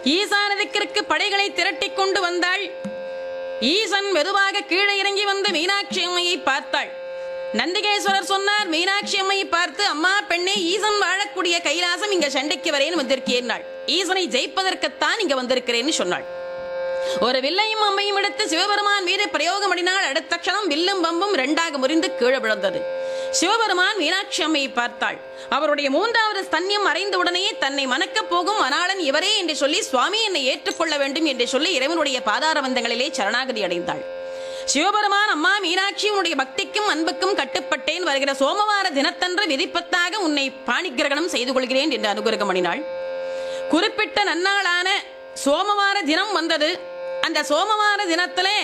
ஈசான திக்கிற்கு படைகளை திரட்டிக் கொண்டு வந்தாள் ஈசன் மெதுவாக கீழே இறங்கி வந்து மீனாட்சி அம்மையை பார்த்தாள் நந்திகேஸ்வரர் சொன்னார் மீனாட்சி அம்மையை பார்த்து அம்மா பெண்ணே ஈசன் வாழக்கூடிய கைலாசம் இங்க சண்டைக்கு வரேன் வந்திருக்கிறேன் ஈசனை ஜெயிப்பதற்குத்தான் இங்க வந்திருக்கிறேன்னு சொன்னாள் ஒரு வில்லையும் அம்மையும் எடுத்து சிவபெருமான் மீது பிரயோகம் பண்ணினால் அடுத்த க்ஷணம் வில்லும் பம்பும் ரெண்டாக முறிந்து கீழே விழுந்தது சிவபெருமான் மீனாட்சி அம்மையை பார்த்தாள் அவருடைய மூன்றாவது ஸ்தன்யம் மறைந்த உடனே தன்னை மணக்கப் போகும் அனாளன் இவரே என்று சொல்லி சுவாமி என்னை ஏற்றுக்கொள்ள வேண்டும் என்று சொல்லி இறைவனுடைய பாதாரவந்தங்களிலே சரணாகதி அடைந்தாள் சிவபெருமான் அம்மா மீனாட்சி உன்னுடைய பக்திக்கும் அன்புக்கும் கட்டுப்பட்டேன் வருகிற சோமவார தினத்தன்று விதிப்பத்தாக உன்னை பாணிகிரகணம் செய்து கொள்கிறேன் என்று அனுகிரகம் பண்ணினாள் குறிப்பிட்ட நன்னாளான சோமவார தினம் வந்தது அந்த சோமவார தினத்திலே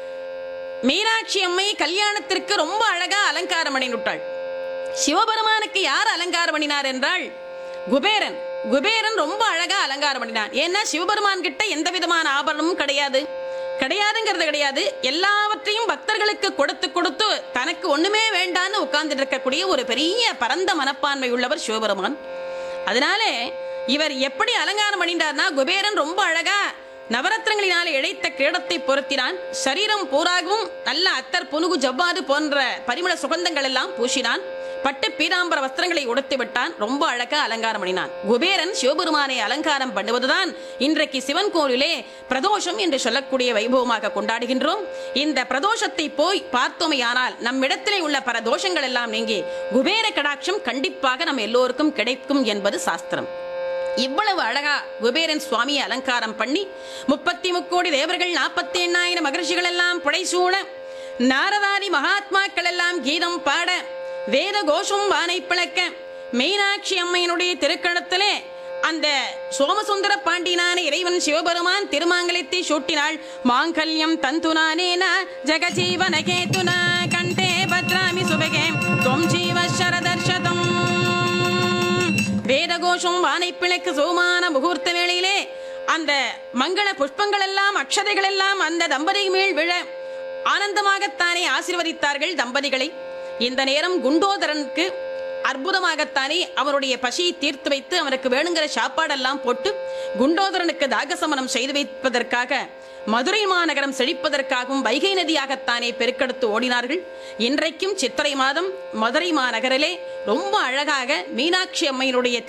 மீனாட்சி அம்மை கல்யாணத்திற்கு ரொம்ப அழகா அலங்காரம் பண்ணிவிட்டாள் சிவபெருமானுக்கு யார் அலங்காரம் பண்ணினார் என்றால் குபேரன் குபேரன் ரொம்ப அழகா அலங்காரம் பண்ணினான் ஏன்னா சிவபெருமான் கிட்ட எந்த விதமான ஆபரணமும் கிடையாது கிடையாதுங்கிறது கிடையாது எல்லாவற்றையும் பக்தர்களுக்கு கொடுத்து கொடுத்து தனக்கு ஒண்ணுமே வேண்டான்னு உட்கார்ந்துட்டு இருக்கக்கூடிய ஒரு பெரிய பரந்த மனப்பான்மை உள்ளவர் சிவபெருமான் அதனாலே இவர் எப்படி அலங்காரம் பண்ணிட்டார்னா குபேரன் ரொம்ப அழகா நவரத்னங்களினாலே இழைத்த கிரீடத்தை பொருத்தினான் சரீரம் பூராகவும் நல்ல அத்தர் புனுகு ஜவ்வாது போன்ற பரிமள சுகந்தங்கள் எல்லாம் பூசினான் பட்டு பீதாம்பர வஸ்திரங்களை உடுத்து விட்டான் ரொம்ப அழகா அலங்காரம் பண்ணினான் குபேரன் சிவபெருமானை அலங்காரம் பண்ணுவதுதான் இன்றைக்கு சிவன் கோவிலே பிரதோஷம் என்று சொல்லக்கூடிய வைபவமாக கொண்டாடுகின்றோம் இந்த பிரதோஷத்தை போய் பார்த்தோமையானால் நம்மிடத்திலே உள்ள பல தோஷங்கள் எல்லாம் நீங்கி குபேர கடாட்சம் கண்டிப்பாக நம்ம எல்லோருக்கும் கிடைக்கும் என்பது சாஸ்திரம் இவ்வளவு அழகா குபேரன் சுவாமியை அலங்காரம் பண்ணி முப்பத்தி முக்கோடி தேவர்கள் நாற்பத்தி எண்ணாயிரம் மகர்ஷிகள் எல்லாம் புடைசூழ நாரதாரி மகாத்மாக்கள் எல்லாம் கீதம் பாட வேத கோஷம் வானை பிளக்க மீனாட்சி அம்மையினுடைய திருக்கணத்திலே அந்த சோமசுந்தர பாண்டியனான இறைவன் சிவபெருமான் திருமாங்கலத்தை சூட்டினாள் மாங்கல்யம் தந்துனானேன ஜெகஜீவன கேதுனா கண்டே பத்ராமி சுபகே தொம் ஜீவ சரதர்ஷதம் வேதகோஷம் வானைப்பிழைக்கு சோமான முகூர்த்த வேளையிலே அந்த மங்கள புஷ்பங்கள் எல்லாம் அக்ஷதைகள் எல்லாம் அந்த தம்பதி மேல் விழ ஆனந்தமாகத்தானே ஆசீர்வதித்தார்கள் தம்பதிகளை இந்த நேரம் குண்டோதரனுக்கு அற்புதமாகத்தானே அவருடைய பசியை தீர்த்து வைத்து அவனுக்கு வேணுங்கிற சாப்பாடெல்லாம் போட்டு குண்டோதரனுக்கு தாகசமனம் செய்து வைப்பதற்காக மதுரை மாநகரம் செழிப்பதற்காகவும் வைகை நதியாகத்தானே பெருக்கெடுத்து ஓடினார்கள் இன்றைக்கும் சித்திரை மாதம் மதுரை மாநகரிலே ரொம்ப அழகாக மீனாட்சி அம்மையினுடைய